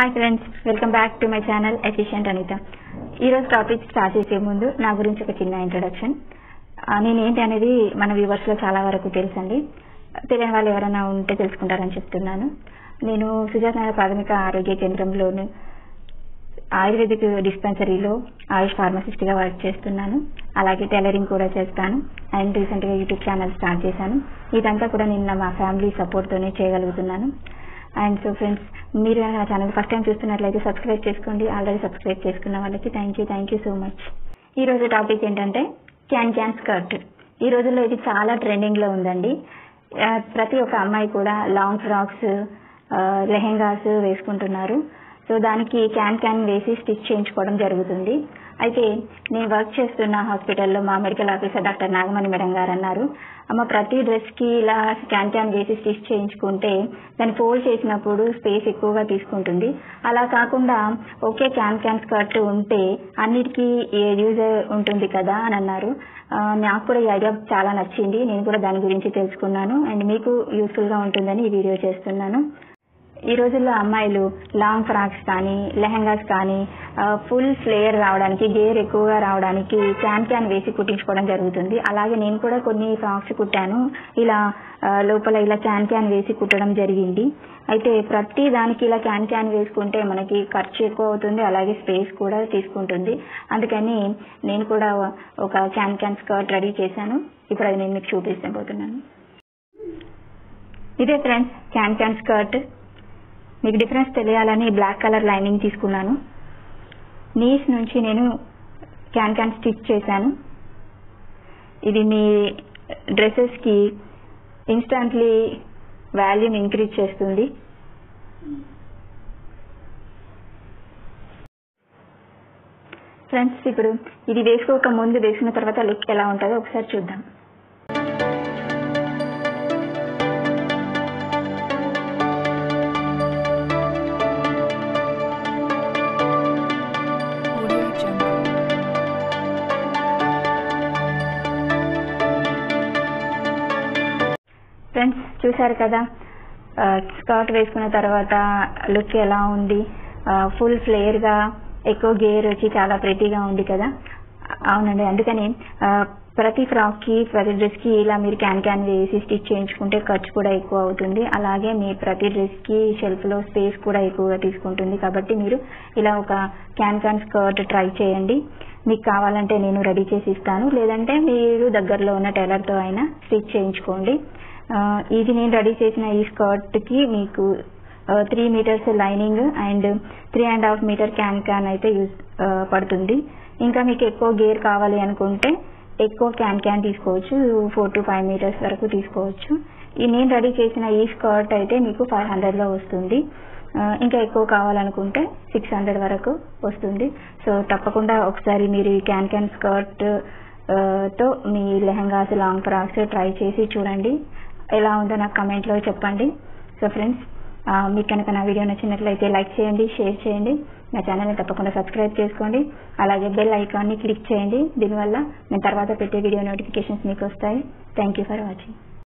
Hi friends welcome back to my channel efficient Anitha ఈరోజు topic start చేసే ముందు నా గురించి ఒక చిన్న ఇంట్రడక్షన్ నేను ఏంటి అనేది మన వ్యూవర్స్ లో చాలా వరకు తెలుసండి తెలియని వాళ్ళు ఎవరైనా ఉంటే తెలుసుకుంటారని చెప్తున్నాను నేను సుజాత నగర్ ప్రాథమిక ఆరోగ్య కేంద్రంలోను ఆయుర్వేదిక్ డిస్పెన్సరీలో ఆయుష్ ఫార్మసిస్ట్ గా వర్క్ చేస్తున్నాను అలాగే టైలరింగ్ కూడా చేస్తాను అండ్ రీసెంట్ గా యూట్యూబ్ ఛానల్ స్టార్ట్ చేశాను ఇదంతా కూడా నేను మా ఫ్యామిలీ సపోర్ట్ తోనే చేయగలుగుతున్నాను అండ్ సో ఫ్రెండ్స్ మీరు నా ఛానల్ ఫస్ట్ టైం చూస్తున్నట్లయితే సబ్స్క్రైబ్ చేసుకోండి ఆల్రెడీ సబ్స్క్రైబ్ చేసుకున్న వాళ్ళకి thank you thank you so much ఈ రోజు టాపిక్ ఏంటంటే క్యాన్ క్యాన్ స్కర్ట్ ఈ రోజుల్లో ఇది చాలా ట్రెండింగ్ లో ఉందండి ఆ, ప్రతి ఒక్క అమ్మాయి కూడా లాంగ్ ఫ్రాక్స్ లెహెంగాస్ వేసుకుంటున్నారు సో దానికి క్యాన్ క్యాన్ వేసి స్టిచ్ చేయించుకోవడం జరుగుతుంది అయితే నేను వర్క్ చేస్తున్న హాస్పిటల్లో మా medical officer doctor Nagamani madam గారు అన్నారు అమ్మ ప్రతి డ్రెస్ కి ఇలా క్యాన్ క్యాన్ వేసి స్టిచ్ చేయించుకుంటే దాన్ని ఫోల్డ్ చేసినప్పుడు స్పేస్ ఎక్కువగా తీసుకుంటుంది అలా కాకుండా ఒకే క్యాన్ క్యాన్ స్కర్ట్ ఉంటే అన్నిటికీ యూజ్ ఉంటుంది కదా అని అన్నారు ఆ, నాకు కూడా ఈ ఐడియా చాలా నచ్చింది నేను కూడా దాని గురించి తెలుసుకున్నాను అండ్ మీకు యూస్ఫుల్ గా ఉంటుందని ఈ వీడియో చేస్తున్నాను ఈ రోజుల్లో అమ్మాయిలు లాంగ్ ఫ్రాక్స్ కానీ లెహంగాస్ కానీ ఫుల్ ఫ్లేయర్ రావడానికి గేర్ ఎక్కువగా రావడానికి క్యాన్ క్యాన్ వేసి కుట్టించుకోవడం జరుగుతుంది అలాగే నేను కూడా కొన్ని ఫ్రాక్స్ కుట్టాను ఇలా ఆ, లోపల ఇలా క్యాన్ క్యాన్ వేసి కుట్టడం జరిగింది అయితే ప్రతి దానికి ఇలా క్యాన్ క్యాన్ వేసుకుంటే మనకి ఖర్చు ఎక్కువ అవుతుంది అలాగే స్పేస్ కూడా తీసుకుంటుంది అందుకని నేను కూడా ఒక క్యాన్ క్యాన్ స్కర్ట్ రెడీ చేశాను ఇప్పుడు అది నేను మీకు చూపిస్తాను ఇదే ఫ్రెండ్స్ క్యాన్ క్యాన్ స్కర్ట్ మీకు డిఫరెన్స్ తెలియాలని బ్లాక్ కలర్ లైనింగ్ తీసుకున్నాను నీస్ నుంచి నేను క్యాన్ క్యాన్ స్టిచ్ చేశాను ఇది మీ డ్రెస్సెస్ కి ఇన్స్టంట్లీ వాల్యూమ్ ఇంక్రీజ్ చేస్తుంది ఫ్రెండ్స్ ఇప్పుడు ఇది వేసుకోక ముందు వేసుకున్న తర్వాత లుక్ ఎలా ఉంటుందో ఒకసారి చూద్దాం Audio Jungle. ఫ్రెండ్స్ చూశారు కదా ఆ, స్కర్ట్ వేసుకున్న తర్వాత లుక్ ఎలా ఉంది ఆ, ఫుల్ ఫ్లేయర్ గా ఎక్కువ గేర్ వచ్చి చాలా ప్రెటీగా ఉంది కదా అవునండి అందుకని ఆ, ప్రతి ఫ్రాక్ కి ప్రతి డ్రెస్ కి ఇలా మీరు క్యాన్ క్యాన్ వేసి స్టిచ్ చేయించుకుంటే ఖర్చు కూడా ఎక్కువ అవుతుంది అలాగే మీ ప్రతి డ్రెస్ కి షెల్ఫ్ లో స్పేస్ కూడా ఎక్కువగా తీసుకుంటుంది కాబట్టి మీరు ఇలా ఒక క్యాన్ క్యాన్ స్కర్ట్ ట్రై చేయండి మీకు కావాలంటే నేను రెడీ చేసి ఇస్తాను లేదంటే మీరు దగ్గరలో ఉన్న టైలర్ తో అయినా స్టిచ్ చేయించుకోండి ఆ, ఇది నేను రెడీ చేసిన ఈ స్కర్ట్ కి మీకు three metres lining and three and half metre can can అయితే యూస్ పడుతుంది ఇంకా మీకు ఎక్కువ గేర్ కావాలి అనుకుంటే ఎక్కువ క్యాన్ క్యాన్ తీసుకోవచ్చు ఫోర్ టు ఫైవ్ మీటర్స్ వరకు తీసుకోవచ్చు ఈ నేను రెడీ చేసిన ఈ స్కర్ట్ అయితే మీకు ఫైవ్ హండ్రెడ్ లో వస్తుంది ఆ, ఇంకా ఎక్కువ కావాలనుకుంటే సిక్స్ హండ్రెడ్ వరకు వస్తుంది సో తప్పకుండా ఒకసారి మీరు ఈ క్యాన్ క్యాన్ స్కర్ట్ ఆ, తో మీ లెహంగాస్ లాంగ్ ఫ్రాక్స్ ట్రై చేసి చూడండి ఎలా ఉందో నాకు comment లో చెప్పండి సో ఫ్రెండ్స్ మీకు కనుక నా వీడియో నచ్చినట్లయితే లైక్ చేయండి షేర్ చేయండి నా ఛానల్ని తప్పకుండా సబ్స్క్రైబ్ చేసుకోండి అలాగే బెల్ ఐకాన్ని క్లిక్ చేయండి దీనివల్ల నేను తర్వాత పెట్టే వీడియో నోటిఫికేషన్స్ మీకు వస్తాయి థ్యాంక్ యూ ఫర్ వాచింగ్